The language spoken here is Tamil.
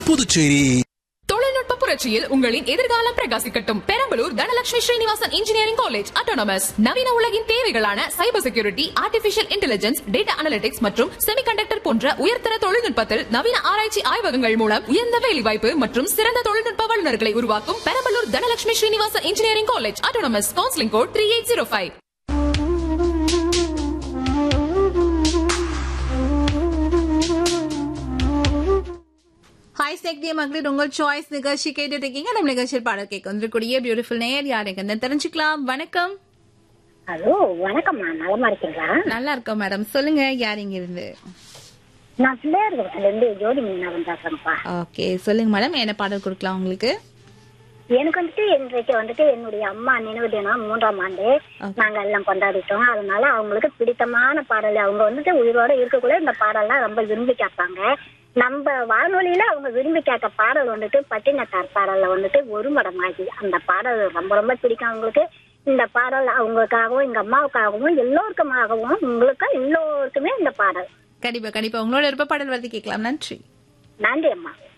புதுச்சேரி தொழில்நுட்ப புரட்சியில் உங்களின் எதிர்காலம் பிரகாசிக்கட்டும் Perambalur Dhanalakshmi Srinivasan engineering college autonomous நவீன உலகின் தேவைகளான cyber security artificial intelligence data analytics மற்றும் செமிகண்டக்டர் போன்ற உயர்தர தொழில்நுட்பத்தில் நவீன ஆராய்ச்சி ஆய்வகங்கள் மூலம் உயர்ந்த வேலைவாய்ப்பு மற்றும் சிறந்த தொழில்நுட்ப வல்லுநர்களை உருவாக்கும் Perambalur Dhanalakshmi Srinivasan engineering college autonomous counselling code three eight zero five ஹாய் செக்திய மகளிர் உங்கள் சாய்ஸ் நிகழ்ச்சி கேட்டுட்டு இருக்கீங்க நம்ம நிகழ்ச்சியில் பாடல் கேட்க வந்திருக்கூடிய பியூட்டிஃபுல் நேயர் யாருங்க தெரிஞ்சுக்கலாம் வணக்கம் ஹலோ வணக்கம்மா நலமா இருக்கீங்களா நல்லா இருக்கோம் மேடம் சொல்லுங்க யார் இங்க இருந்து நான் பிள்ளையார்குளத்துல இருந்து ஜோதி மீனாவன் பேசுறேன்ப்பா ஓகே சொல்லுங்க மேடம் என்ன பாடல் கொடுக்கலாம் உங்களுக்கு எனக்கு வந்துட்டு இன்றைக்கு வந்துட்டு என்னுடைய அம்மா நினைவு தினம் மூன்றாம் ஆண்டு நாங்க எல்லாம் கொண்டாடிட்டோம் அதனால அவங்களுக்கு பிடித்தமான பாடல் அவங்க வந்துட்டு உயிரோட இருக்கக்குள்ள இந்த பாடல்லாம் ரொம்ப விரும்பி கேட்பாங்க நம்ம வானொலியில அவங்க விரும்பி கேட்ட பாடல் வந்துட்டு பட்டினத்தார் பாடல்ல வந்துட்டு ஒரு மடமாகி அந்த பாடல் ரொம்ப ரொம்ப பிடிக்கும் அவங்களுக்கு இந்த பாடல் அவங்களுக்காகவும் எங்க அம்மாவுக்காகவும் எல்லோருக்குமாகவும் உங்களுக்கு எல்லோருக்குமே இந்த பாடல் கண்டிப்பா கண்டிப்பா உங்களோட விருப்ப பாடல் வந்து கேட்கலாம் நன்றி நன்றி அம்மா